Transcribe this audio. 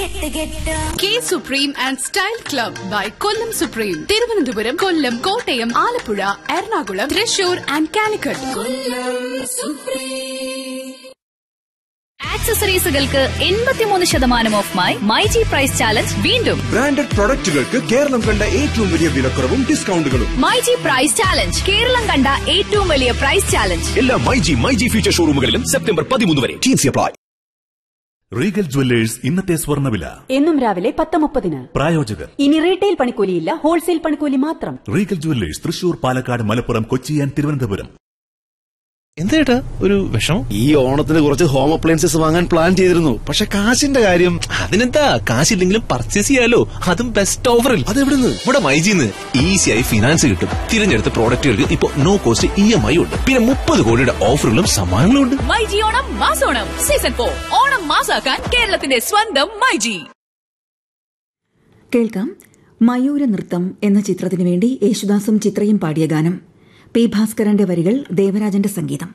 K supreme and style club by Kollam supreme Thiruvananthapuram Kollam Kottayam Alappuzha Ernakulam Thrissur and Calicut ആക്സസറീസുകൾക്ക് എൺപത്തിമൂന്ന് ശതമാനം off my my G price challenge വീണ്ടും branded പ്രൊഡക്റ്റുകൾക്ക് കേരളം കണ്ട ഏറ്റവും വലിയ വിലക്കുറവും ഡിസ്കൗണ്ടുകളും my G price challenge Kerala കണ്ട ഏറ്റവും വലിയ പ്രൈസ് ചാലഞ്ച് എല്ലാ my G my G future ഷോറൂമുകളിലും സെപ്റ്റംബർ പതിമൂന്ന് വരെ ടീൻസി അപ്ലൈ റീഗൽ ജുവല്ലേഴ്സ് ഇന്നത്തെ സ്വർണ്ണവില എന്നും രാവിലെ പത്ത് മുപ്പതിന് പ്രായോജകർ ഇനി റീറ്റെയിൽ പണിക്കൂലിയില്ല ഹോൾസെയിൽ പണിക്കൂലി മാത്രം റീഗൽ ജുവല്ലേഴ്സ് തൃശൂർ പാലക്കാട് മലപ്പുറം കൊച്ചി ആൻഡ് തിരുവനന്തപുരം എന്തേട്ടാ ഒരു വിഷമം ഈ ഓണത്തിന് കുറച്ച് ഹോം അപ്ലയൻസസ് വാങ്ങാൻ പ്ലാൻ ചെയ്തിരുന്നു പക്ഷെ കാശിന്റെ കാര്യം അതിനെന്താ കാശില്ലെങ്കിലും പർച്ചേസ് ചെയ്യാലോ അതും ബെസ്റ്റ് ഓഫറിൽ അതെവിടുന്ന് ഇവിടെ മൈജിന്ന് ഈസിയായി ഫിനാൻസ് കിട്ടും തിരഞ്ഞെടുത്ത പ്രോഡക്റ്റുകൾക്ക് ഇപ്പൊ no cost E M I ഉണ്ട് പിന്നെ മുപ്പത് കോടിയുടെ ഓഫറുകളും സമ്മാനങ്ങളും ഉണ്ട് മൈ ജി ഓണം മാസോണം സീസൺ ഫോർ ഓണം മാസാക്കാൻ കേരളത്തിന്റെ സ്വന്തം മൈ ജി കേൾക്കാം മയൂര നൃത്തം എന്ന ചിത്രത്തിനു വേണ്ടി യേശുദാസും ചിത്രയും പാടിയ ഗാനം പി ഭാസ്കരന്റെ വരികൾ ദേവരാജന്റെ സംഗീതം